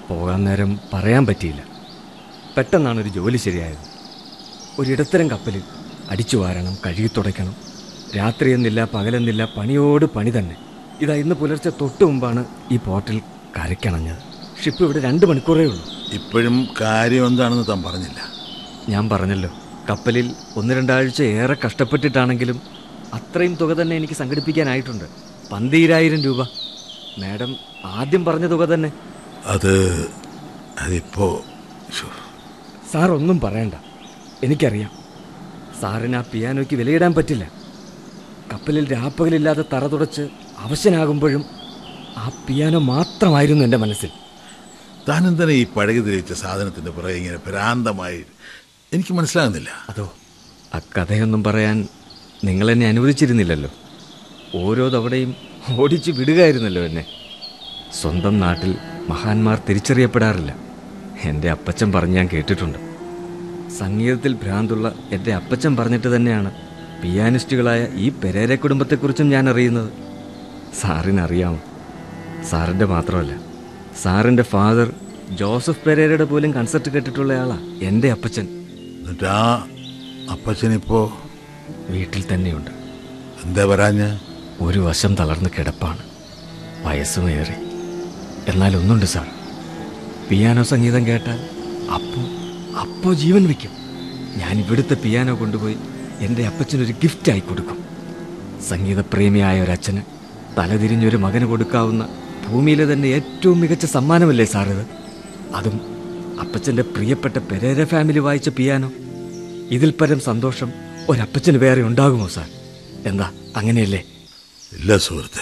പോകാൻ നേരം പറയാൻ പറ്റിയില്ല പെട്ടെന്നാണ് ഒരു ജോലി ശരിയായത് ഒരിടത്തരം കപ്പലിൽ അടിച്ചു വാരണം കഴുകി തുടയ്ക്കണം രാത്രിയെന്നില്ല പകലെന്നില്ല പണിയോട് പണി തന്നെ ഇതാ ഇന്ന് പുലർച്ചെ തൊട്ട് മുമ്പാണ് ഈ പോർട്ടിൽ കരയ്ക്കണഞ്ഞത് ഷിപ്പ് ഇവിടെ രണ്ട് മണിക്കൂറേ ഉള്ളൂ ഇപ്പോഴും കാര്യം എന്താണെന്ന് താൻ പറഞ്ഞില്ല ഞാൻ പറഞ്ഞല്ലോ കപ്പലിൽ ഒന്ന് രണ്ടാഴ്ച ഏറെ കഷ്ടപ്പെട്ടിട്ടാണെങ്കിലും അത്രയും തുക തന്നെ എനിക്ക് സംഘടിപ്പിക്കാനായിട്ടുണ്ട് പന്തീരായിരം രൂപ മാഡം ആദ്യം പറഞ്ഞ തുക തന്നെ അത് അതിപ്പോ ശ്ശോ, സാർ ഒന്നും പറയണ്ട എനിക്കറിയാം സാറിന് ആ പിയാനോയ്ക്ക് വിലയിടാൻ പറ്റില്ല കപ്പലിൽ രാപ്പകലില്ലാതെ തറ തുടച്ച് അവശനാകുമ്പോഴും ആ പിയാനോ മാത്രമായിരുന്നു എൻ്റെ മനസ്സിൽ താൻ എന്തിനാ ഈ പഴകി തെളിയിച്ച സാധനത്തിന്റെ പുറകെ ഇങ്ങനെ ഭ്രാന്തമായി എനിക്ക് മനസ്സിലാകുന്നില്ല അതോ ആ കഥയൊന്നും പറയാൻ നിങ്ങൾ എന്നെ അനുവദിച്ചിരുന്നില്ലല്ലോ ഓരോ തവണയും ഓടിച്ചു വിടുകയായിരുന്നല്ലോ എന്നെ സ്വന്തം നാട്ടിൽ മഹാന്മാർ തിരിച്ചറിയപ്പെടാറില്ല എൻ്റെ അപ്പച്ചൻ പറഞ്ഞ് ഞാൻ കേട്ടിട്ടുണ്ട് സംഗീതത്തിൽ ഭ്രാന്തുള്ള എൻ്റെ അപ്പച്ചൻ പറഞ്ഞിട്ട് തന്നെയാണ് പിയാനിസ്റ്റുകളായ ഈ പെരേര കുടുംബത്തെക്കുറിച്ചും ഞാൻ അറിയുന്നത് സാറിനറിയാമോ സാറിൻ്റെ മാത്രമല്ല സാറിൻ്റെ ഫാദർ ജോസഫ് പെരേരയുടെ പോലും കൺസെർട്ട് കേട്ടിട്ടുള്ള ആളാ എൻ്റെ അപ്പച്ചൻ എന്നിട്ട് ആ അപ്പച്ചനിപ്പോ വീട്ടിൽ തന്നെയുണ്ട് എന്താ വരാഞ്ഞ് ഒരു വശം തളർന്ന് കിടപ്പാണ് വയസ്സുമേറി എന്നാൽ ഒന്നുണ്ട് സാർ പിയാനോ സംഗീതം കേട്ടാൽ അപ്പോൾ അപ്പോൾ ജീവൻ വയ്ക്കും ഞാൻ ഇവിടുത്തെ പിയാനോ കൊണ്ടുപോയി എൻ്റെ അപ്പച്ചനൊരു ഗിഫ്റ്റായി കൊടുക്കും സംഗീതപ്രേമിയായ ഒരച്ഛന് തലതിരിഞ്ഞൊരു മകന് കൊടുക്കാവുന്ന ഭൂമിയിലെ തന്നെ ഏറ്റവും മികച്ച സമ്മാനമല്ലേ സാർ ഇത് അതും അപ്പച്ചൻ്റെ പ്രിയപ്പെട്ട പെരേര ഫാമിലി വായിച്ച പിയാനോ ഇതിൽ പരം സന്തോഷം ഒരപ്പച്ചന് വേറെ ഉണ്ടാകുമോ സാർ എന്താ അങ്ങനെയല്ലേ ഇല്ല സുഹൃത്തെ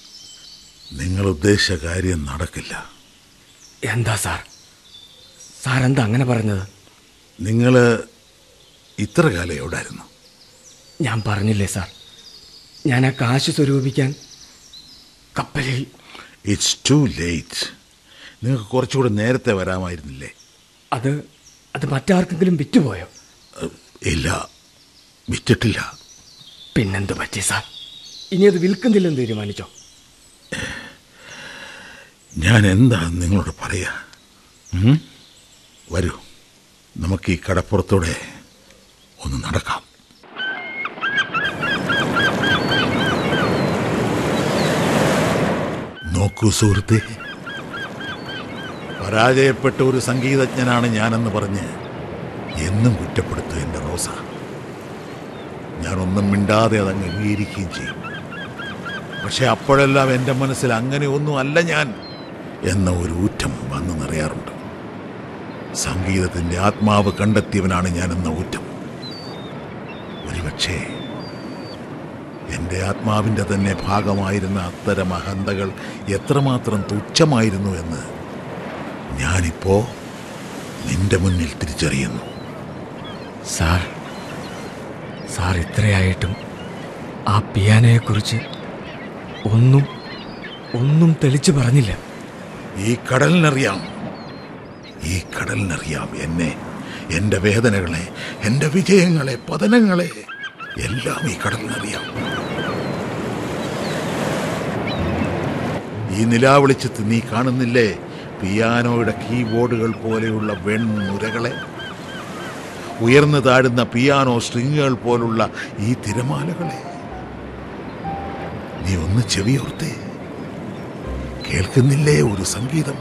നിങ്ങൾ ഉദ്ദേശിച്ച കാര്യം നടക്കില്ല എന്താ സാർ സാർ എന്താ അങ്ങനെ പറഞ്ഞത് നിങ്ങൾ ഇത്ര കാലം എവിടായിരുന്നു ഞാൻ പറഞ്ഞില്ലേ സാർ ഞാൻ ആ കാശ് സ്വരൂപിക്കാൻ കപ്പലിൽ ഇറ്റ്സ് ടു ലേറ്റ് നിങ്ങൾക്ക് കുറച്ചുകൂടെ നേരത്തെ വരാമായിരുന്നില്ലേ അത് അത് മറ്റാർക്കെങ്കിലും വിറ്റുപോയോ അഹ്, ഇല്ല വിറ്റിട്ടില്ല പിന്നെന്ത് പറ്റി സാർ ഇനി അത് വിൽക്കുന്നില്ലെന്ന് തീരുമാനിച്ചോ ഞാൻ എന്താ നിങ്ങളോട് പറയാ ഉം? വരൂ നമുക്ക് ഈ കടപ്പുറത്തൂടെ ഒന്ന് നടക്കാം നോക്കൂ സുഹൃത്തെ പരാജയപ്പെട്ട ഒരു സംഗീതജ്ഞനാണ് ഞാനെന്ന് പറഞ്ഞ് എന്നും കുറ്റപ്പെടുത്തും എൻ്റെ റോസ ഞാനൊന്നും മിണ്ടാതെ അതങ്ങ് അംഗീകരിക്കുകയും ചെയ്യും പക്ഷെ അപ്പോഴെല്ലാം എൻ്റെ മനസ്സിൽ അങ്ങനെ ഒന്നും അല്ല ഞാൻ എന്ന ഒരു ഊറ്റം വന്നു നിറയാറുണ്ട് സംഗീതത്തിൻ്റെ ആത്മാവ് കണ്ടെത്തിയവനാണ് ഞാൻ എന്ന ഊറ്റം ഒരുപക്ഷേ എൻ്റെ ആത്മാവിൻ്റെ തന്നെ ഭാഗമായിരുന്ന അത്തരം അഹന്തകൾ എത്രമാത്രം തുച്ഛമായിരുന്നു എന്ന് ഞാനിപ്പോ നിന്റെ മുന്നിൽ തിരിച്ചറിയുന്നു സാർ സാർ ഇത്രയായിട്ടും ആ പിയാനോയെക്കുറിച്ച് ഒന്നും ഒന്നും തെളിച്ചു പറഞ്ഞില്ല ഈ കടലിനറിയാം ഈ കടലിനറിയാം എന്നെ എൻ്റെ വേദനകളെ എൻ്റെ വിജയങ്ങളെ പതനങ്ങളെ എല്ലാം ഈ കടലിനറിയാം ഈ നിലാവെളിച്ചത്ത് നീ കാണുന്നില്ലേ പിയാനോയുടെ കീബോർഡുകൾ പോലെയുള്ള വെൺനുരകളെ ഉയർന്നു താഴുന്ന പിയാനോ സ്ട്രിങ്ങുകൾ പോലുള്ള ഈ തിരമാലകളെ നീ ഒന്ന് ചെവിയോർത്തേ കേൾക്കുന്നില്ലേ ഒരു സംഗീതം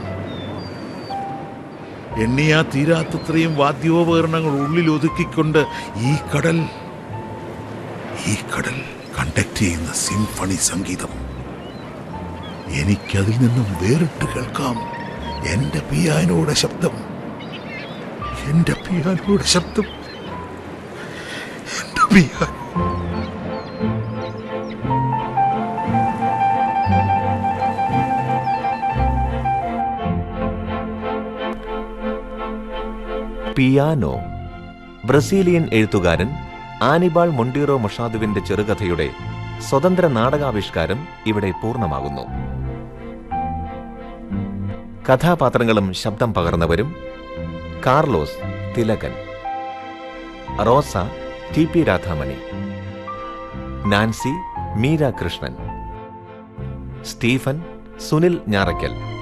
എണ്ണിയാ തീരാത്തത്രയും വാദ്യോപകരണങ്ങൾ ഉള്ളിൽ ഒതുക്കിക്കൊണ്ട് ഈ കടൽ ഈ കടൽ കണ്ടക്ട് ചെയ്യുന്ന സിംഫണി സംഗീതം എനിക്കതിൽ നിന്നും വേറിട്ട് കേൾക്കാം എന്റെ പിയാനോയുടെ ശബ്ദം എന്റെ പിയാനോയുടെ ശബ്ദം എന്റെ പിയാനോ പിയാനോ ബ്രസീലിയൻ എഴുത്തുകാരൻ ആനിബാൾ മൊണ്ടീറോ മൊഷാദുവിന്റെ ചെറുകഥയുടെ സ്വതന്ത്ര നാടകാവിഷ്കാരം ഇവിടെ പൂർണ്ണമാകുന്നു കഥാപാത്രങ്ങളും ശബ്ദം പകർന്നവരും Carlos Thilakan Rosa T P Radhamani Nancy Meera Krishnan Stephen Sunil Njarakkal